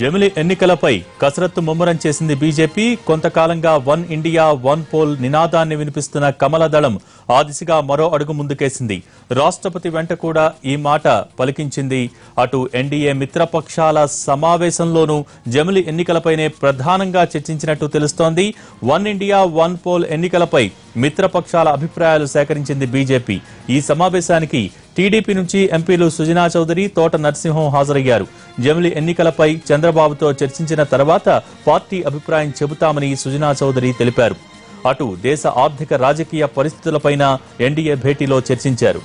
జమిలి ఎన్నికలపై కసరత్తు ముమ్మరం చేసింది బీజేపీ కొంతకాలంగా వన్ ఇండియా వన్ పోల్ నినాదాన్ని వినిపిస్తున్న కమల దళం ఆ దిశగా మరో అడుగు ముందుకేసింది రాష్ట్రపతి వెంట కూడా ఈ మాట పలికించింది అటు ఎన్డీఏ మిత్రపక్షాల సమావేశంలోనూ జమిలి ఎన్నికలపైనే ప్రధానంగా చర్చించినట్టు తెలుస్తోంది వన్ ఇండియా వన్ పోల్ ఎన్నికలపై మిత్రపక్షాల అభిప్రాయాలు సేకరించింది బీజేపీ ఈ సమావేశానికి టీడీపీ నుంచి ఎంపీలు సుజనా చౌదరి తోట నరసింహం హాజరయ్యారు జమిలి ఎన్నికలపై చంద్రబాబుతో చర్చించిన తర్వాత పార్టీ అభిప్రాయం చెబుతామని సుజనా చౌదరి తెలిపారు అటు దేశ ఆర్థిక రాజకీయ పరిస్థితులపైన ఎన్డీఏ భేటీలో చర్చించారు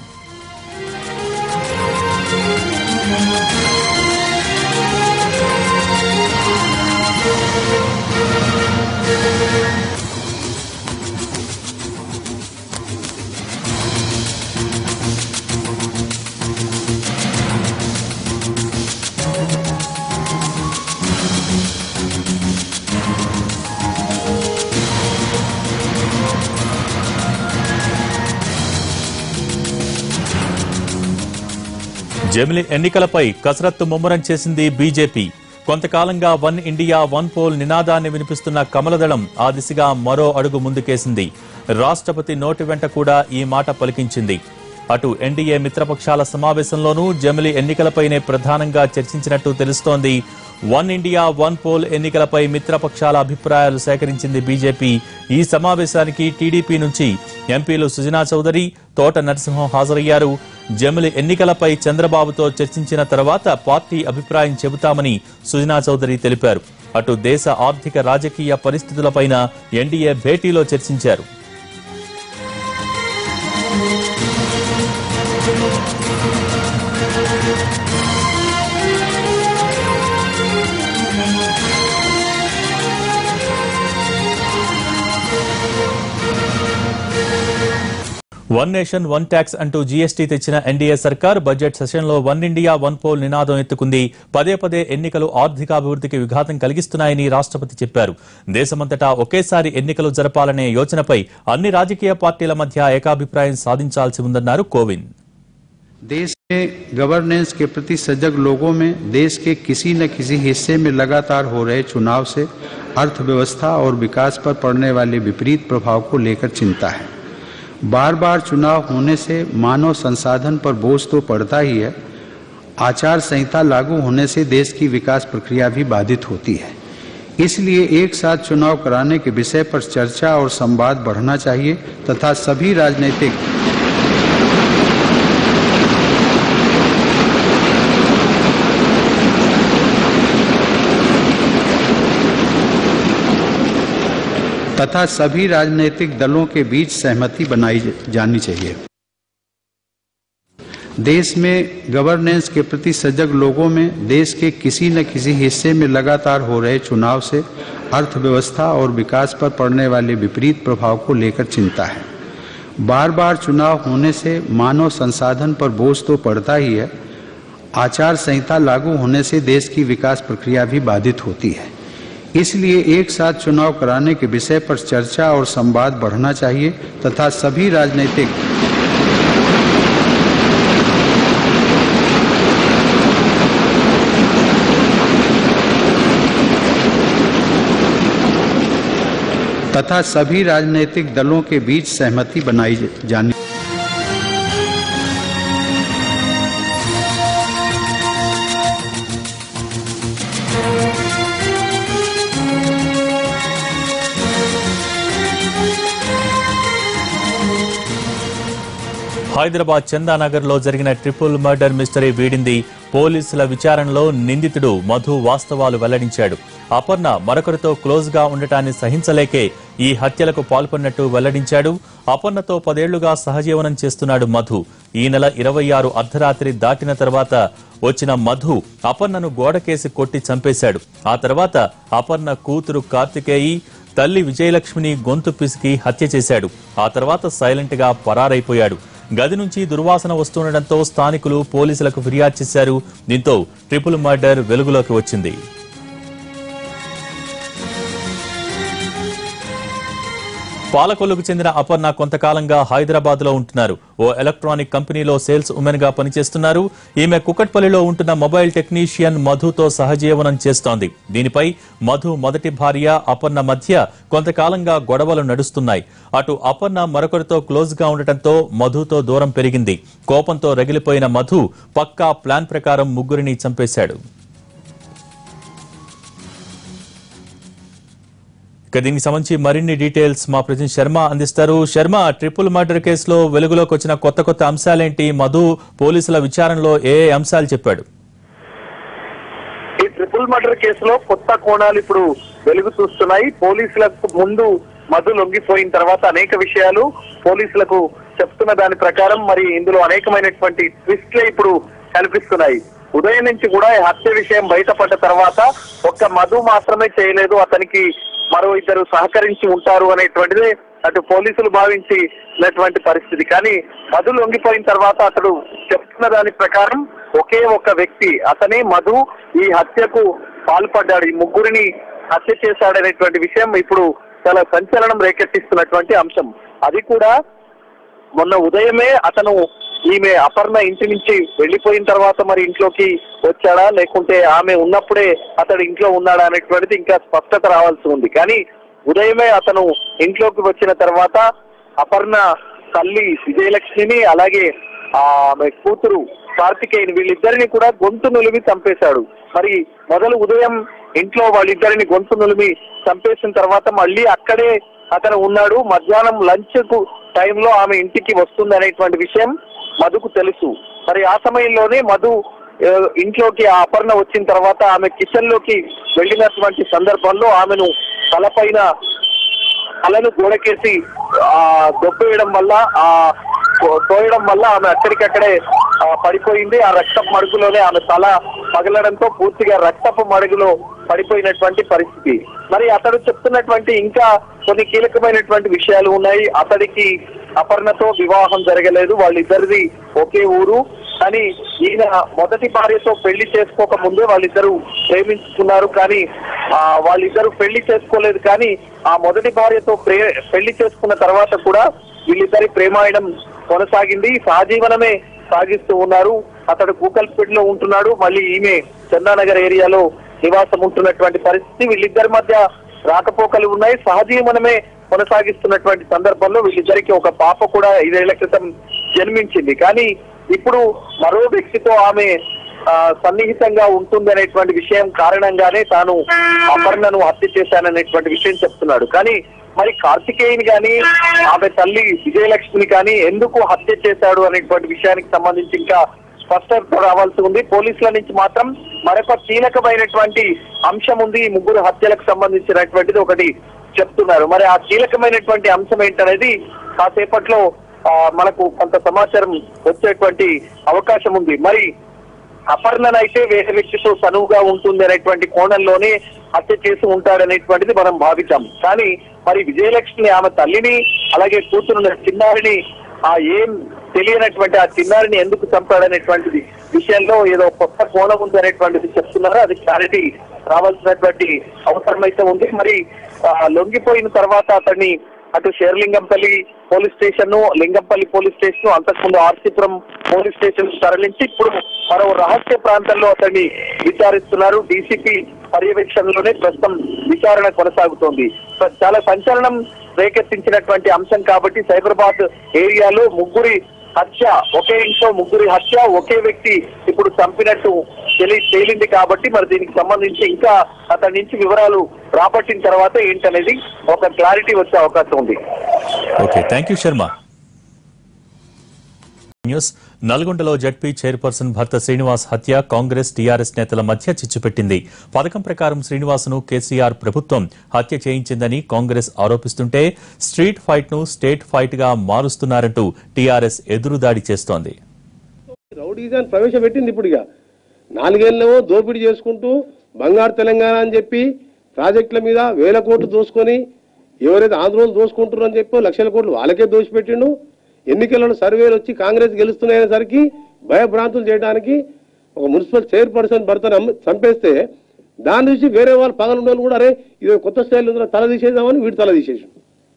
జమిలి ఎన్నికలపై కసరత్తు ముమ్మరం చేసింది బీజేపీ కొంతకాలంగా వన్ ఇండియా వన్ పోల్ నినాదాన్ని వినిపిస్తున్న కమలదళం ఆ దిశగా మరో అడుగు ముందుకేసింది రాష్ట్రపతి నోటి వెంట కూడా ఈ మాట పలికించింది అటు ఎన్డీఏ మిత్రపక్షాల సమావేశంలోనూ జమిలి ఎన్నికలపైనే ప్రధానంగా చర్చించినట్టు తెలుస్తోంది వన్ ఇండియా వన్ పోల్ ఎన్నికలపై మిత్రపక్షాల అభిప్రాయాలు సేకరించింది బీజేపీ ఈ సమావేశానికి టీడీపీ నుంచి ఎంపీలు సుజనా చౌదరి తోట నరసింహం హాజరయ్యారు జమిలి ఎన్నికలపై చంద్రబాబుతో చర్చించిన తర్వాత పార్టీ అభిప్రాయం చెబుతామని సుజనా చౌదరి తెలిపారు అటు దేశ ఆర్థిక రాజకీయ పరిస్థితులపైన ఎన్డీఏ భేటీలో చర్చించారు వన్ నేషన్ వన్ ట్యాక్స్ అంటూ జీఎస్టీ తెచ్చిన ఎన్డీఏ సర్కార్ బడ్జెట్ సెషన్లో వన్ ఇండియా వన్ పోల్ నినాదం ఎత్తుకుంది పదే పదే ఎన్నికలు ఆర్థికాభివృద్ధికి విఘాతం కలిగిస్తున్నాయని రాష్ట్రపతి చెప్పారు దేశమంతటా ఒకేసారి ఎన్నికలు జరపాలనే యోచనపై అన్ని రాజకీయ పార్టీల మధ్య ఏకాభిప్రాయం సాధించాల్సి ఉందన్నారు కోవింద్ देश में गवर्नेंस के प्रति सजग लोगों में देश के किसी न किसी हिस्से में लगातार हो रहे चुनाव से अर्थव्यवस्था और विकास पर पड़ने वाले विपरीत प्रभाव को लेकर चिंता है बार बार चुनाव होने से मानव संसाधन पर बोझ तो पड़ता ही है आचार संहिता लागू होने से देश की विकास प्रक्रिया भी बाधित होती है इसलिए एक साथ चुनाव कराने के विषय पर चर्चा और संवाद बढ़ना चाहिए तथा सभी राजनीतिक तथा सभी राजनीतिक दलों के बीच सहमति बनाई जानी चाहिए देश में गवर्नेंस के प्रति सजग लोगों में देश के किसी न किसी हिस्से में लगातार हो रहे चुनाव से अर्थव्यवस्था और विकास पर पड़ने वाले विपरीत प्रभाव को लेकर चिंता है बार बार चुनाव होने से मानव संसाधन पर बोझ तो पड़ता ही है आचार संहिता लागू होने से देश की विकास प्रक्रिया भी बाधित होती है इसलिए एक साथ चुनाव कराने के विषय पर चर्चा और संवाद बढ़ना चाहिए तथा सभी राजनीतिक तथा सभी राजनीतिक दलों के बीच सहमति बनाई जानी హైదరాబాద్ చందానగర్ లో జరిగిన ట్రిపుల్ మర్డర్ మిస్టరీ వీడింది పోలీసుల విచారణలో నిందితుడు మధు వాస్తవాలు వెల్లడించాడు అపర్ణ మరొకరితో క్లోజ్ గా ఉండటాన్ని సహించలేకే ఈ హత్యలకు పాల్పడినట్టు వెల్లడించాడు అపర్ణతో పదేళ్లుగా సహజీవనం చేస్తున్నాడు మధు ఈ నెల ఇరవై ఆరు అర్ధరాత్రి దాటిన తర్వాత వచ్చిన మధు అపర్ణను గోడకేసి కొట్టి చంపేశాడు ఆ తర్వాత అపర్ణ కూతురు కార్తికేయి తల్లి విజయలక్ష్మిని గొంతు పిసికి హత్య చేశాడు ఆ తర్వాత సైలెంట్ గా పరారైపోయాడు గది నుంచి దుర్వాసన వస్తుండటంతో స్థానికులు పోలీసులకు ఫిర్యాదు చేశారు దీంతో ట్రిపుల్ మర్డర్ వెలుగులోకి వచ్చింది పాలకొల్లుకు చెందిన అపర్ణ కొంతకాలంగా హైదరాబాద్ లో ఉంటున్నారు ఓ ఎలక్ట్రానిక్ కంపెనీలో సేల్స్ ఉమెన్ గా పనిచేస్తున్నారు ఈమె కుకట్పల్లిలో ఉంటున్న మొబైల్ టెక్నీషియన్ మధుతో సహజీవనం చేస్తోంది దీనిపై మధు మొదటి భార్య అపర్ణ మధ్య కొంతకాలంగా గొడవలు నడుస్తున్నాయి అటు అపర్ణ మరొకరితో క్లోజ్ గా ఉండటంతో మధుతో దూరం పెరిగింది కోపంతో రగిలిపోయిన మధు పక్కా ప్లాన్ ప్రకారం ముగ్గురిని చంపేశాడు ఇక దీనికి సంబంధించి మరిన్ని డీటెయిల్స్ మా ప్రతినిధి శర్మ అందిస్తారు శర్మ ట్రిపుల్ మర్డర్ కేసులో వెలుగులోకి వచ్చిన కొత్త కొత్త అంశాలేంటి మధు పోలీసుల విచారణలో ఏ ఏ అంశాలు చెప్పాడు ఈ ట్రిపుల్ మర్డర్ కేసులో కొత్త కోణాలు ఇప్పుడు వెలుగు చూస్తున్నాయి పోలీసులకు ముందు మధు లొంగిపోయిన తర్వాత అనేక విషయాలు పోలీసులకు చెప్తున్న దాని ప్రకారం మరి ఇందులో అనేకమైనటువంటి ట్విస్ట్లే ఇప్పుడు కనిపిస్తున్నాయి ఉదయం నుంచి కూడా ఈ హత్య విషయం బయటపడ్డ తర్వాత ఒక్క మధు మాత్రమే చేయలేదు అతనికి మరో ఇద్దరు సహకరించి ఉంటారు అనేటువంటిది అటు పోలీసులు భావించినటువంటి పరిస్థితి కానీ మధు లొంగిపోయిన తర్వాత అతడు చెప్తున్న దాని ప్రకారం ఒకే ఒక్క వ్యక్తి అతనే మధు ఈ హత్యకు పాల్పడ్డాడు ఈ ముగ్గురిని హత్య చేశాడనేటువంటి విషయం ఇప్పుడు చాలా సంచలనం రేకెత్తిస్తున్నటువంటి అంశం అది కూడా మొన్న ఉదయమే అతను ఈమె అపర్ణ ఇంటి నుంచి వెళ్లిపోయిన తర్వాత మరి ఇంట్లోకి వచ్చాడా లేకుంటే ఆమె ఉన్నప్పుడే అతడు ఇంట్లో ఉన్నాడా అనేటువంటిది ఇంకా స్పష్టత రావాల్సి ఉంది కానీ ఉదయమే అతను ఇంట్లోకి వచ్చిన తర్వాత అపర్ణ తల్లి విజయలక్ష్మిని అలాగే ఆ, ఆమె కూతురు కార్తికేయని వీళ్ళిద్దరిని కూడా గొంతు నులిమి చంపేశాడు మరి మొదలు ఉదయం ఇంట్లో వాళ్ళిద్దరిని గొంతు నులిమి చంపేసిన తర్వాత మళ్ళీ అక్కడే అతను ఉన్నాడు మధ్యాహ్నం లంచ్ కు టైంలో ఆమె ఇంటికి వస్తుంది అనేటువంటి విషయం మధుకు తెలుసు మరి ఆ సమయంలోనే మధు ఆ, ఇంట్లోకి ఆ అపర్ణ వచ్చిన తర్వాత ఆమె కిచెన్ లోకి వెళ్ళినటువంటి సందర్భంలో ఆమెను తలపైన తలను గోడకేసి ఆ దొబ్బేయడం వల్ల ఆ తో- తోయడం వల్ల ఆమె అక్కడికక్కడే ఆ, పడిపోయింది ఆ రక్తపు మడుగులోనే ఆమె తల పగలడంతో పూర్తిగా రక్తపు మడుగులో పడిపోయినటువంటి పరిస్థితి మరి అతడు చెప్తున్నటువంటి ఇంకా కొన్ని కీలకమైనటువంటి విషయాలు ఉన్నాయి అతడికి అపర్ణతో వివాహం జరగలేదు వాళ్ళిద్దరిది ఒకే ఊరు కానీ ఈయన మొదటి భార్యతో పెళ్లి చేసుకోక ముందే వాళ్ళిద్దరూ ప్రేమించుకున్నారు కానీ ఆ వాళ్ళిద్దరూ పెళ్లి చేసుకోలేదు కానీ ఆ మొదటి భార్యతో ప్రే పెళ్లి చేసుకున్న తర్వాత కూడా వీళ్ళిద్దరి ప్రేమాయణం కొనసాగింది సహజీవనమే సాగిస్తూ ఉన్నారు అతడు కూకల్పేటలో ఉంటున్నాడు మళ్ళీ ఈమె చందానగర్ ఏరియాలో నివాసం ఉంటున్నటువంటి పరిస్థితి వీళ్ళిద్దరి మధ్య రాకపోకలు ఉన్నాయి సహజీవనమే కొనసాగిస్తున్నటువంటి సందర్భంలో వీళ్ళిద్దరికి ఒక పాప కూడా ఐదేళ్ల క్రితం జన్మించింది కానీ ఇప్పుడు మరో వ్యక్తితో ఆమె ఆ, సన్నిహితంగా ఉంటుంది అనేటువంటి విషయం కారణంగానే తాను అపర్ణను హత్య చేశాననేటువంటి విషయం చెప్తున్నాడు కానీ మరి కార్తికేయని కానీ ఆమె తల్లి విజయలక్ష్మిని కానీ ఎందుకు హత్య చేశాడు అనేటువంటి విషయానికి సంబంధించి ఇంకా స్పష్టత రావాల్సి ఉంది పోలీసుల నుంచి మాత్రం మరొక కీలకమైనటువంటి అంశం ఉంది ఈ ముగ్గురు హత్యలకు సంబంధించినటువంటిది ఒకటి చెప్తున్నారు మరి ఆ కీలకమైనటువంటి అంశం ఏంటనేది కాసేపట్లో ఆ, మనకు కొంత సమాచారం వచ్చేటువంటి అవకాశం ఉంది మరి అపర్ణనైతే వేరే వ్యక్తితో చనువుగా ఉంటుంది అనేటువంటి కోణంలోనే హత్య చేసి ఉంటాడనేటువంటిది మనం భావించాం కానీ మరి విజయలక్ష్మి ఆమె తల్లిని అలాగే కూతురు చిన్నారిని ఆ ఏం తెలియనటువంటి ఆ చిన్నారిని ఎందుకు చంపాడనేటువంటిది విషయంలో ఏదో కొత్త కోణం ఉంది అనేటువంటిది చెప్తున్నారు అది క్లారిటీ రావాల్సినటువంటి అవసరం అయితే ఉంది మరి ఆ, లొంగిపోయిన తర్వాత అతన్ని అటు Serilingampally police station Lingampally police station అంతకుముందు ఆర్సీపురం పోలీస్ స్టేషన్ తరలించి ఇప్పుడు మరో రహస్య ప్రాంతంలో అతన్ని విచారిస్తున్నారు డీసీపీ పర్యవేక్షణలోనే ప్రస్తుతం విచారణ కొనసాగుతోంది స- చాలా సంచలనం రేకెత్తించినటువంటి అంశం కాబట్టి సైబరాబాద్ ఏరియాలో ముగ్గురి హత్య ఒకే ఇంట్లో ముగ్గురి హత్య ఒకే వ్యక్తి ఇప్పుడు చంపినట్టు తెలి తేలింది కాబట్టి మరి దీనికి సంబంధించి ఇంకా అతని నుంచి వివరాలు రాబట్టిన తర్వాత ఏంటనేది ఒక క్లారిటీ వచ్చే అవకాశం ఉంది okay thank you Sharma news నల్గొండలో జడ్పీ చైర్పర్సన్ భర్త శ్రీనివాస్ హత్య కాంగ్రెస్ టీఆర్ఎస్ నేతల మధ్య చిచ్చుపెట్టింది పథకం ప్రకారం శ్రీనివాస్ను కేసీఆర్ ప్రభుత్వం హత్య చేయించిందని కాంగ్రెస్ ఆరోపిస్తుంటే స్ట్రీట్ ఫైట్ ను స్టేట్ ఫైట్ గా మారుస్తున్నారంటూ టీఆర్ఎస్ ఎదురుదాడి చేస్తోంది రౌడీజాన్ ప్రవేశపెట్టింది ఇప్పుడు ఇక నాలుగేళ్ళేమో దోపిడీ చేసుకుంటూ బంగారు తెలంగాణ అని చెప్పి ప్రాజెక్టుల మీద వేల కోట్లు దోసుకొని ఎవరైతే ఆంధ్రోలు దోసుకుంటారు అని చెప్పి లక్షల కోట్లు వాళ్ళకే దోసిపెట్టిండు ఎన్నికలలో సర్వేలు వచ్చి కాంగ్రెస్ గెలుస్తున్నాయనేసరికి భయభ్రాంతులు చేయడానికి ఒక మున్సిపల్ చైర్పర్సన్ భర్తను అమ్మి- చంపేస్తే దాని నుంచి వేరే వాళ్ళు పగలున్న వాళ్ళు కూడా అరే ఇది కొత్త స్టైల్ ఉందో తల తీసేద్దామని వీడు తల తీసేసి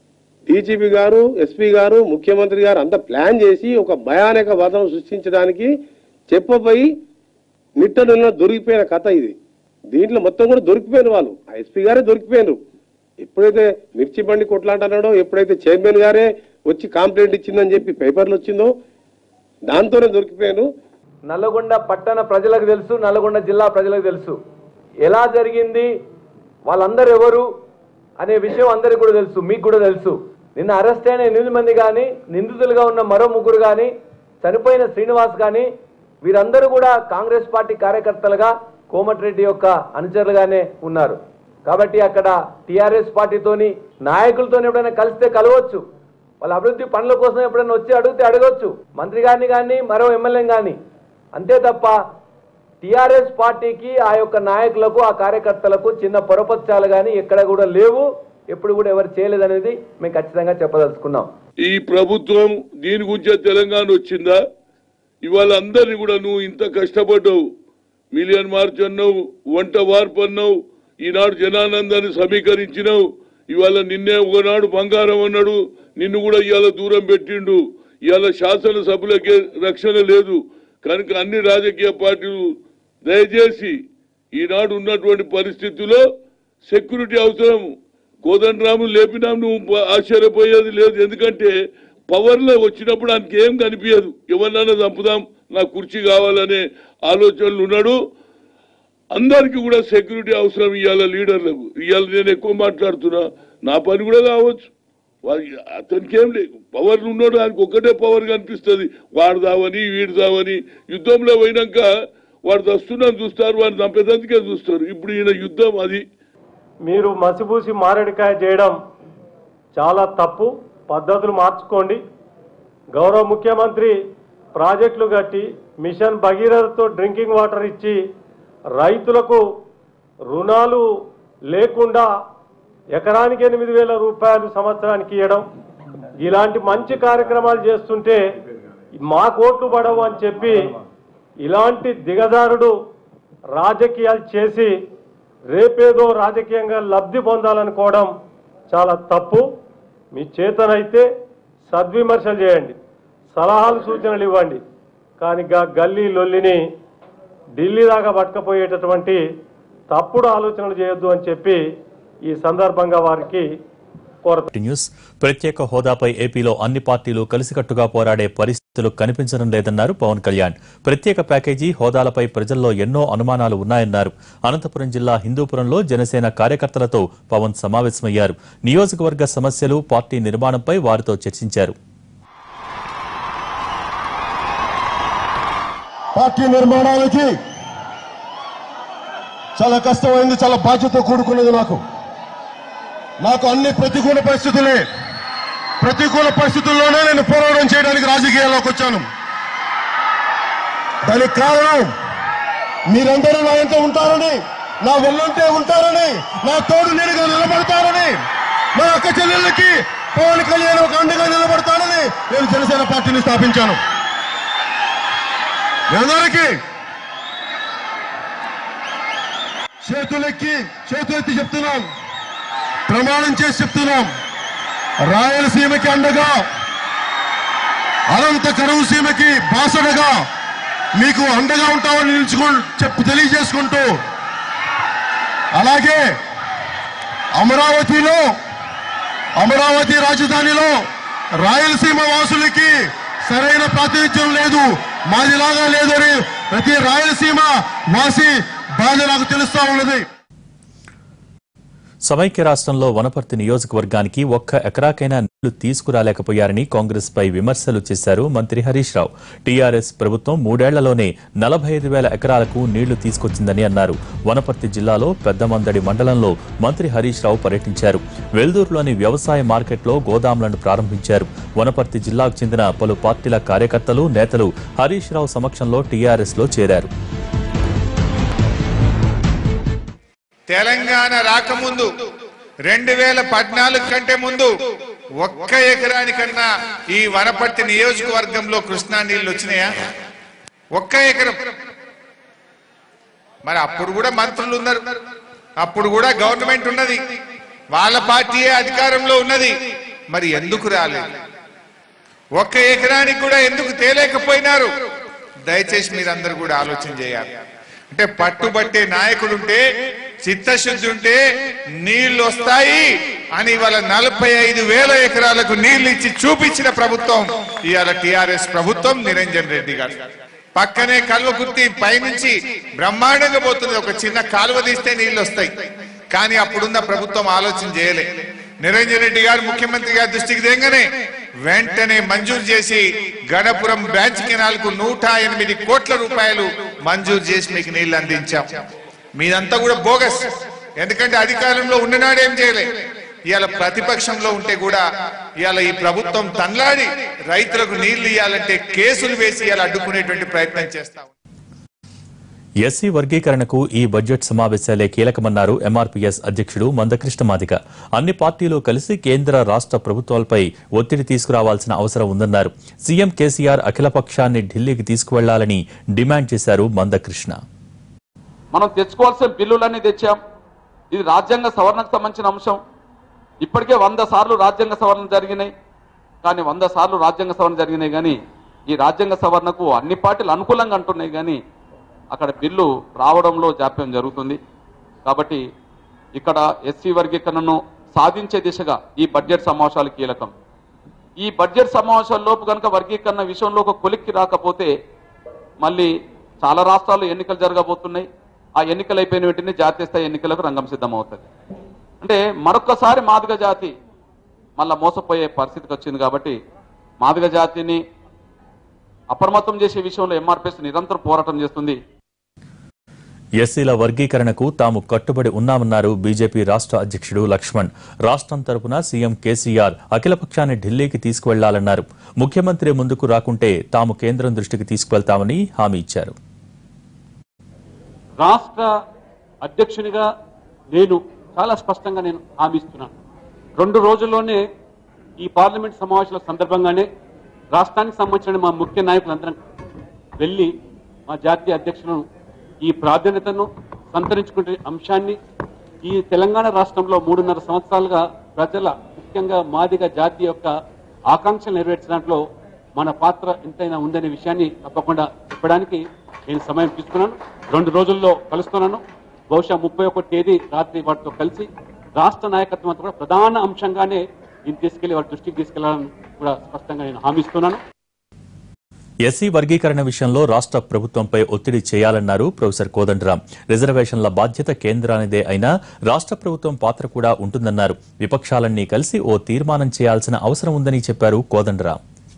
డీజీపీ గారు ఎస్పీ గారు ముఖ్యమంత్రి గారు అంతా ప్లాన్ చేసి ఒక భయానక వాతావరణం సృష్టించడానికి చెప్పబోయి నిట్టనున్న దొరికిపోయిన కథ ఇది దీంట్లో మొత్తం కూడా దొరికిపోయిన వాళ్ళు ఆ ఎస్పీ గారే దొరికిపోయినారు ఎప్పుడైతే మిర్చి బండి కొట్లాంటున్నాడో ఎప్పుడైతే చైర్మన్ గారే వచ్చి కంప్లైంట్ ఇచ్చిందని చెప్పి పేపర్లు వచ్చిందో దాంతోనే దొరికిపోయాను నల్లగొండ పట్టణ ప్రజలకు తెలుసు నల్లగొండ జిల్లా ప్రజలకు తెలుసు ఎలా జరిగింది వాళ్ళందరూ ఎవరు అనే విషయం అందరికీ కూడా తెలుసు మీకు కూడా తెలుసు నిన్న అరెస్ట్ అయిన ఎనిమిది మంది కానీ నిందితులుగా ఉన్న మరో ముగ్గురు కానీ చనిపోయిన శ్రీనివాస్ కానీ వీరందరూ కూడా కాంగ్రెస్ పార్టీ కార్యకర్తలుగా కోమటిరెడ్డి యొక్క అనుచరులుగానే ఉన్నారు కాబట్టి అక్కడ టీఆర్ఎస్ పార్టీతోని నాయకులతోని ఎప్పుడైనా కలిస్తే కలవచ్చు వాళ్ళ అభివృద్ధి పనుల కోసం ఎప్పుడైనా వచ్చి అడిగితే అడగొచ్చు మంత్రి గారిని కానీ మరో ఎమ్మెల్యే కానీ అంతే తప్ప టిఆర్ఎస్ పార్టీకి ఆ యొక్క నాయకులకు ఆ కార్యకర్తలకు చిన్న పొరపచ్చాలు కానీ ఎక్కడ కూడా లేవు ఎప్పుడు కూడా ఎవరు చేయలేదనేది మేము ఖచ్చితంగా చెప్పదలుచుకున్నాం ఈ ప్రభుత్వం దీని గురించే తెలంగాణ వచ్చిందా ఇవాళ అందరినీ కూడా నువ్వు ఇంత కష్టపడ్డావు మిలియన్ మార్చ్ అన్నావు వంట వార్పు అన్నావు ఈనాడు జనానందాన్ని సమీకరించినావు ఇవాళ నిన్నే ఒకనాడు బంగారం అన్నాడు నిన్ను కూడా ఇవాళ దూరం పెట్టిండు ఇవాళ శాసనసభలకే రక్షణ లేదు కనుక అన్ని రాజకీయ పార్టీలు దయచేసి ఈనాడు ఉన్నటువంటి పరిస్థితుల్లో సెక్యూరిటీ అవసరం కోదండరాము లేపినాం నువ్వు ప- ఆశ్చర్యపోయేది లేదు ఎందుకంటే పవర్లో వచ్చినప్పుడు ఆయనకి ఏం కనిపించదు ఎవరినైనా చంపుదాం నాకు కుర్చీ కావాలనే ఆలోచనలు ఉన్నాడు అందరికీ కూడా సెక్యూరిటీ అవసరం ఇవాళ లీడర్లకు ఇవాళ నేను ఎక్కువ మాట్లాడుతున్నా నా పని కూడా కావచ్చు వాడి అతనికి ఏం లేదు పవర్ ఉన్నాడు ఆయనకు ఒక్కటే పవర్ కనిపిస్తుంది వాడు దావని వీడు దావని యుద్ధంలో పోయినాక వాడు దస్తున్నాను చూస్తారు వాడిని చంపేదందుకే చూస్తారు ఇప్పుడు ఈయన యుద్ధం అది మీరు మసిబూసి మారేడుకాయ చేయడం చాలా తప్పు పద్ధతులు మార్చుకోండి గౌరవ ముఖ్యమంత్రి ప్రాజెక్టులు కట్టి మిషన్ భగీరథతో డ్రింకింగ్ వాటర్ ఇచ్చి రైతులకు రుణాలు లేకుండా ఎకరానికి ఎనిమిది వేల రూపాయలు సంవత్సరానికి ఇవ్వడం ఇలాంటి మంచి కార్యక్రమాలు చేస్తుంటే మా కోట్లు పడవు అని చెప్పి ఇలాంటి దిగజారుడు రాజకీయాలు చేసి రేపేదో రాజకీయంగా లబ్ధి పొందాలనుకోవడం చాలా తప్పు మీ చేతనైతే సద్విమర్శలు చేయండి సలహాలు సూచనలు ఇవ్వండి కానీ గా గల్లీ లొల్లిని ఢిల్లీ దాకా పట్టుకపోయేటటువంటి తప్పుడు ఆలోచనలు చేయొద్దు అని చెప్పి ఈ సందర్భంగా వారికి కోరత న్యూస్ ప్రత్యేక హోదాపై ఏపీలో అన్ని పార్టీలు కలిసికట్టుగా పోరాడే పరిస్థితులు కనిపించడం లేదన్నారు పవన్ కళ్యాణ్ ప్రత్యేక ప్యాకేజీ హోదాలపై ప్రజల్లో ఎన్నో అనుమానాలు ఉన్నాయన్నారు అనంతపురం జిల్లా హిందూపురంలో జనసేన కార్యకర్తలతో పవన్ సమావేశమయ్యారు నియోజకవర్గ సమస్యలు పార్టీ నిర్మాణంపై వారితో చర్చించారు పార్టీ నిర్మాణానికి చాలా కష్టమైంది చాలా బాధ్యత కూడుకున్నది నాకు నాకు అన్ని ప్రతికూల పరిస్థితులే ప్రతికూల పరిస్థితుల్లోనే నేను పోరాటం చేయడానికి రాజకీయాల్లోకి వచ్చాను దానికి కారణం మీరందరూ నా ఎంత ఉంటారని నా వెల్లుంటే ఉంటారని నా తోడు నీరుగా నిలబడతారని నా అక్క చెల్లెళ్ళకి పవన్ కళ్యాణ్ ఒక అండగా నిలబడతానని నేను జనసేన పార్టీని స్థాపించాను మీ అందరికీ చేతులెక్కి చేతులెత్తి చెప్తున్నాం ప్రమాణం చేసి చెప్తున్నాం రాయలసీమకి అండగా అనంత కరువు సీమకి బాసడగా మీకు అండగా ఉంటామని నిలుచుకు చెప్పి తెలియజేసుకుంటూ అలాగే అమరావతిలో అమరావతి రాజధానిలో రాయలసీమ వాసులకి సరైన ప్రాతినిధ్యం లేదు మాదిలాగా లేదు అని ప్రతి రాయలసీమ వాసి బాధ నాకు తెలుస్తా ఉన్నది సమైక్య రాష్ట్రంలో వనపర్తి నియోజకవర్గానికి ఒక్క ఎకరాకైనా నీళ్లు తీసుకురాలేకపోయారని కాంగ్రెస్ పై విమర్శలు చేశారు మంత్రి హరీష్ రావు టీఆర్ఎస్ ప్రభుత్వం మూడేళ్లలోనే నలభై ఐదు వేల ఎకరాలకు నీళ్లు తీసుకొచ్చిందని అన్నారు వనపర్తి జిల్లాలో పెద్దమందడి మండలంలో మంత్రి హరీష్ రావు పర్యటించారు వెల్దూరులోని వ్యవసాయ మార్కెట్లో గోదాంలను ప్రారంభించారు వనపర్తి జిల్లాకు చెందిన పలు పార్టీల కార్యకర్తలు నేతలు హరీష్ రావు సమక్షంలో టీఆర్ఎస్ లో చేరారు తెలంగాణ రాకముందు రెండు వేల పద్నాలుగు కంటే ముందు ఒక్క ఎకరానికన్నా ఈ వనపర్తి నియోజకవర్గంలో కృష్ణా నీళ్లు వచ్చినాయా ఒక్క ఎకరం మరి అప్పుడు కూడా మంత్రులు ఉన్నారు అప్పుడు కూడా గవర్నమెంట్ ఉన్నది వాళ్ళ పార్టీయే అధికారంలో ఉన్నది మరి ఎందుకు రాలేదు ఒక్క ఎకరానికి కూడా ఎందుకు తేలేకపోయినారు దయచేసి మీరందరూ కూడా ఆలోచన చేయాలి అంటే పట్టుబట్టే నాయకుడు ఉంటే చిత్తశుద్ధి ఉంటే నీళ్లు వస్తాయి అని ఇవాళ నలభై ఐదు వేల ఎకరాలకు నీళ్లు ఇచ్చి చూపించిన ప్రభుత్వం ఇవాళ టిఆర్ఎస్ ప్రభుత్వం నిరంజన్ రెడ్డి గారు పక్కనే కల్వకుర్తి పైనుంచి బ్రహ్మాండంగా పోతుంది ఒక చిన్న కాలువ తీస్తే నీళ్లు వస్తాయి కానీ అప్పుడున్న ప్రభుత్వం ఆలోచన చేయలే నిరంజన్ రెడ్డి గారు ముఖ్యమంత్రి గారి దృష్టికి తేగానే వెంటనే మంజూరు చేసి గణపురం బ్రాంచ్ కెనాల్కు నూట ఎనిమిది కోట్ల రూపాయలు మంజూరు చేసి మీకు నీళ్లు అందించాం మీదంతా కూడా బోగస్ ఎందుకంటే అధికారంలో ఉన్ననాడు ఏం చేయలే ఇవాళ ప్రతిపక్షంలో ఉంటే కూడా ఇవాళ ఈ ప్రభుత్వం తన్లాడి రైతులకు నీళ్లు ఇవ్వాలంటే కేసులు వేసి ఇవాళ అడ్డుకునేటువంటి ప్రయత్నం చేస్తాం ఎస్సీ వర్గీకరణకు ఈ బడ్జెట్ సమావేశాలే కీలకమన్నారు ఎంఆర్పీఎస్ అధ్యక్షుడు మందకృష్ణ మాదిక అన్ని పార్టీలు కలిసి కేంద్ర రాష్ట్ర ప్రభుత్వాలపై ఒత్తిడి తీసుకురావాల్సిన అవసరం ఉందన్నారు సీఎం కేసీఆర్ అఖిలపక్షాన్ని ఢిల్లీకి తీసుకువెళ్లాలని డిమాండ్ చేశారు మందకృష్ణ మనం తెచ్చుకోవాల్సిన బిల్లులన్నీ తెచ్చాం ఇది రాజ్యాంగ సవరణకు సంబంధించిన అంశం ఇప్పటికే వంద సార్లు రాజ్యాంగ సవరణ జరిగినాయి కానీ వంద సార్లు రాజ్యాంగ సవరణ జరిగినాయి కానీ ఈ రాజ్యాంగ సవరణకు అన్ని పార్టీలు అనుకూలంగా అంటున్నాయి కానీ అక్కడ బిల్లు రావడంలో జాప్యం జరుగుతుంది కాబట్టి ఇక్కడ ఎస్సీ వర్గీకరణను సాధించే దిశగా ఈ బడ్జెట్ సమావేశాలు కీలకం ఈ బడ్జెట్ సమావేశాల్లోపు కనుక వర్గీకరణ విషయంలో ఒక కొలిక్కి రాకపోతే మళ్ళీ చాలా రాష్ట్రాల్లో ఎన్నికలు జరగబోతున్నాయి ఆ ఎన్నికలు అయిపోయిన వెంటనే జాతీయ స్థాయి ఎన్నికలకు రంగం సిద్ధమవుతుంది అంటే మరొక్కసారి మాదిగ జాతి మళ్ళా మోసపోయే పరిస్థితికి వచ్చింది కాబట్టి మాదిగ జాతిని అప్రమత్తం చేసే విషయంలో ఎంఆర్పిఎస్ నిరంతరం పోరాటం చేస్తుంది ఎస్సీల వర్గీకరణకు తాము కట్టుబడి ఉన్నామన్నారు బీజేపీ రాష్ట్ర అధ్యక్షుడు లక్ష్మణ్ రాష్ట్రం తరపున సీఎం కేసీఆర్ అఖిలపక్షాన్ని ఢిల్లీకి తీసుకువెళ్లాలన్నారు ముఖ్యమంత్రి ముందుకు రాకుంటే తాము కేంద్రం దృష్టికి తీసుకువెళ్తామని హామీ ఇచ్చారు రాష్ట్ర అధ్యక్షునిగా నేను చాలా స్పష్టంగా నేను హామీ ఇస్తున్నాను రెండు రోజుల్లోనే ఈ పార్లమెంట్ సమావేశాల సందర్భంగానే రాష్ట్రానికి సంబంధించిన మా ముఖ్య నాయకులందరం వెళ్ళి మా జాతీయ అధ్యక్షులను ఈ ప్రాధాన్యతను సంతరించుకునే అంశాన్ని ఈ తెలంగాణ రాష్ట్రంలో మూడున్నర సంవత్సరాలుగా ప్రజల ముఖ్యంగా మాదిగ జాతి యొక్క ఆకాంక్షలు నెరవేర్చడంలో మన పాత్ర ఎంతైనా ఉందనే విషయాన్ని తప్పకుండా చెప్పడానికి నేను సమయం తీసుకున్నాను రెండు రోజుల్లో కలుస్తున్నాను బహుశా ముప్పై ఒకటి తేదీ రాత్రి వాటితో కలిసి రాష్ట్ర నాయకత్వం అంతా కూడా ప్రధాన అంశంగానే దీన్ని తీసుకెళ్లి వారి దృష్టికి తీసుకెళ్లాలని కూడా స్పష్టంగా నేను హామీస్తున్నాను ఎస్సీ వర్గీకరణ విషయంలో రాష్ట్ర ప్రభుత్వంపై ఒత్తిడి చేయాలన్నారు ప్రొఫెసర్ కోదండరాం రిజర్వేషన్ల బాధ్యత కేంద్రానిదే అయినా రాష్ట్ర ప్రభుత్వం పాత్ర కూడా ఉంటుందన్నారు విపక్షాలన్నీ కలిసి ఓ తీర్మానం చేయాల్సిన అవసరం ఉందని చెప్పారు కోదండరాం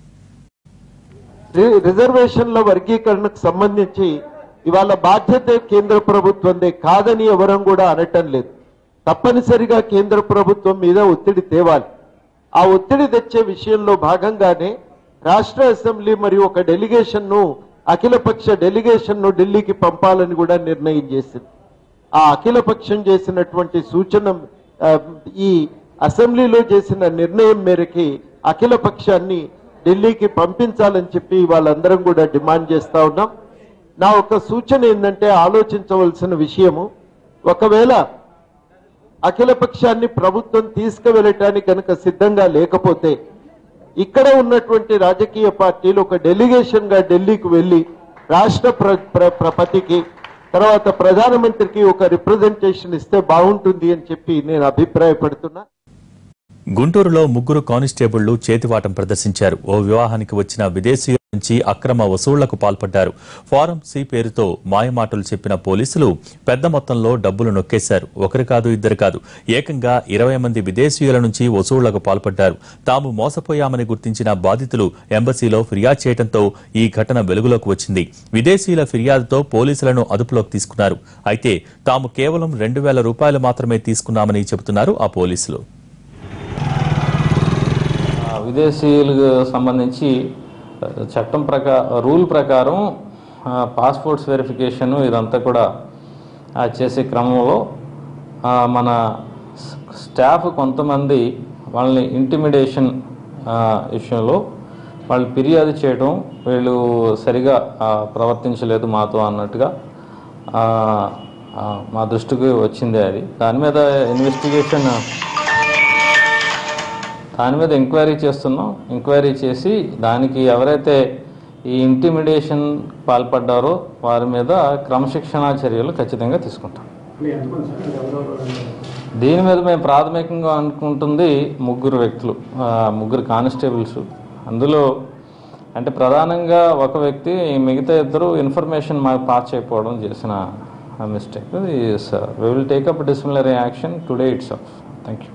రి- రిజర్వేషన్ల వర్గీకరణకు సంబంధించి ఇవాళ బాధ్యత కేంద్ర ప్రభుత్వందే కాదని ఎవరం కూడా అనటం లేదు తప్పనిసరిగా కేంద్ర ప్రభుత్వం మీద ఒత్తిడి తేవాలి ఆ ఒత్తిడి తెచ్చే విషయంలో భాగంగానే రాష్ట్ర అసెంబ్లీ మరియు ఒక డెలిగేషన్ ను అఖిలపక్ష డెలిగేషన్ ను ఢిల్లీకి పంపాలని కూడా నిర్ణయం చేసింది ఆ అఖిలపక్షం చేసినటువంటి సూచన ఆ, ఈ అసెంబ్లీలో చేసిన నిర్ణయం మేరకి అఖిలపక్షాన్ని ఢిల్లీకి పంపించాలని చెప్పి వాళ్ళందరం కూడా డిమాండ్ చేస్తా ఉన్నాం నా ఒక సూచన ఏంటంటే ఆలోచించవలసిన విషయము ఒకవేళ అఖిలపక్షాన్ని ప్రభుత్వం తీసుకువెళ్ళటానికి కనుక సిద్ధంగా లేకపోతే ఇక్కడ ఉన్నటువంటి రాజకీయ పార్టీలు ఒక డెలిగేషన్ గా ఢిల్లీకి వెళ్లి రాష్ట్ర ప్ర- ప్ర- ప్రపతికి తర్వాత ప్రధానమంత్రికి ఒక రిప్రజెంటేషన్ ఇస్తే బాగుంటుంది అని చెప్పి నేను అభిప్రాయపడుతున్నా గుంటూరులో ముగ్గురు కానిస్టేబుళ్లు చేతివాటం ప్రదర్శించారు ఓ వివాహానికి వచ్చిన విదేశీయుల నుంచి అక్రమ వసూళ్లకు పాల్పడ్డారు ఫారం సి పేరుతో మాయమాటలు చెప్పిన పోలీసులు పెద్ద మొత్తంలో డబ్బులు నొక్కేశారు ఒకరు కాదు ఇద్దరు కాదు ఏకంగా ఇరవై మంది విదేశీయుల నుంచి వసూళ్లకు పాల్పడ్డారు తాము మోసపోయామని గుర్తించిన బాధితులు ఎంబసీలో ఫిర్యాదు చేయడంతో ఈ ఘటన వెలుగులోకి వచ్చింది విదేశీయుల ఫిర్యాదుతో పోలీసులను అదుపులోకి తీసుకున్నారు అయితే తాము కేవలం రెండు వేల రూపాయలు మాత్రమే తీసుకున్నామని చెబుతున్నారు ఆ పోలీసులు ఆ, విదేశీయులకు సంబంధించి ఆ, చట్టం ప్రకా రూల్ ప్రకారం ఆ, పాస్పోర్ట్స్ వెరిఫికేషన్ ఇదంతా కూడా ఆ, చేసే క్రమంలో ఆ, మన స్- స్టాఫ్ కొంతమంది వాళ్ళని ఇంటిమిడేషన్ ఆ, విషయంలో వాళ్ళు ఫిర్యాదు చేయడం వీళ్ళు సరిగా ఆ, ప్రవర్తించలేదు మాతో అన్నట్టుగా ఆ, ఆ, మా దృష్టికి వచ్చింది అది దాని మీద ఇన్వెస్టిగేషన్ దాని మీద ఎంక్వైరీ చేస్తున్నాం ఎంక్వైరీ చేసి దానికి ఎవరైతే ఈ ఇంటిమిడేషన్ పాల్పడ్డారో వారి మీద క్రమశిక్షణా చర్యలు ఖచ్చితంగా తీసుకుంటాం దీని మీద మేము ప్రాథమికంగా అనుకుంటుంది ముగ్గురు వ్యక్తులు ఆ, ముగ్గురు కానిస్టేబుల్స్ అందులో అంటే ప్రధానంగా ఒక వ్యక్తి మిగతా ఇద్దరు ఇన్ఫర్మేషన్ మాకు పాస్ చేయకపోవడం చేసిన mistake we will take up disciplinary action today it's off thank you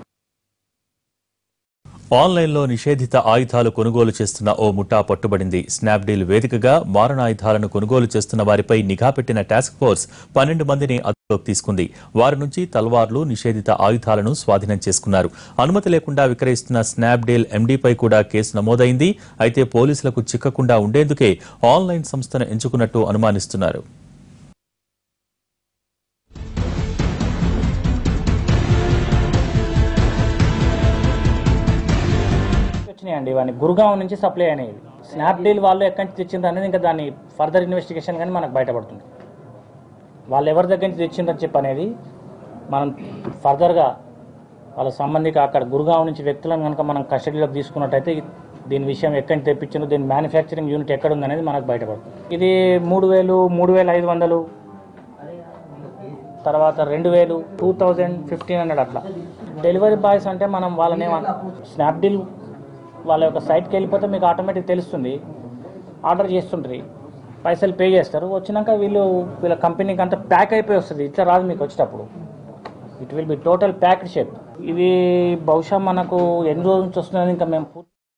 ఆన్లైన్లో నిషేధిత ఆయుధాలు కొనుగోలు చేస్తున్న ఓ ముఠా పట్టుబడింది స్నాప్డీల్ వేదికగా మారణాయుధాలను కొనుగోలు చేస్తున్న వారిపై నిఘా పెట్టిన టాస్క్ ఫోర్స్ పన్నెండు మందిని అదుపులోకి తీసుకుంది వారి నుంచి తల్వార్లు నిషేధిత ఆయుధాలను స్వాధీనం చేసుకున్నారు అనుమతి లేకుండా విక్రయిస్తున్న స్నాప్డీల్ ఎండీపై కూడా కేసు నమోదైంది అయితే పోలీసులకు చిక్కకుండా ఉండేందుకే ఆన్లైన్ సంస్థను ఎంచుకున్నట్టు అనుమానిస్తున్నారు వచ్చినాయండి ఇవన్నీ గురుగావ్ నుంచి సప్లై అయినాయి స్నాప్డీల్ వాళ్ళు ఎక్కడి నుంచి తెచ్చిండ్రు అనేది ఇంకా దాన్ని ఫర్దర్ ఇన్వెస్టిగేషన్ కానీ మనకు బయటపడుతుంది వాళ్ళు ఎవరి దగ్గర నుంచి తెచ్చిండ్రని చెప్పి అనేది మనం ఫర్దర్గా వాళ్ళ సంబంధిక అక్కడ గురుగావ్ నుంచి వ్యక్తులను కనుక మనం కస్టడీలోకి తీసుకున్నట్టయితే దీని విషయం ఎక్కడి నుంచి తెప్పించిందో దీని మ్యానుఫ్యాక్చరింగ్ యూనిట్ ఎక్కడ ఉందనేది మనకు బయటపడుతుంది ఇది మూడు వేలు మూడు వేల ఐదు వందలు తర్వాత రెండు వేలు టూ థౌజండ్ ఫిఫ్టీన్ హండ్రెడ్ అట్లా డెలివరీ బాయ్స్ అంటే మనం వాళ్ళని స్నాప్డీల్ వాళ్ళ యొక్క సైట్కి వెళ్ళిపోతే మీకు ఆటోమేటిక్ తెలుస్తుంది ఆర్డర్ చేస్తుంటారు పైసలు పే చేస్తారు వచ్చినాక వీళ్ళు వీళ్ళ కంపెనీకి అంతా ప్యాక్ అయిపోయి వస్తుంది ఇట్లా రాదు మీకు వచ్చేటప్పుడు it will be total packed shape ఇది బహుశా మనకు ఎన్ని రోజుల నుంచి వస్తున్నది ఇంకా మేము పూర్తి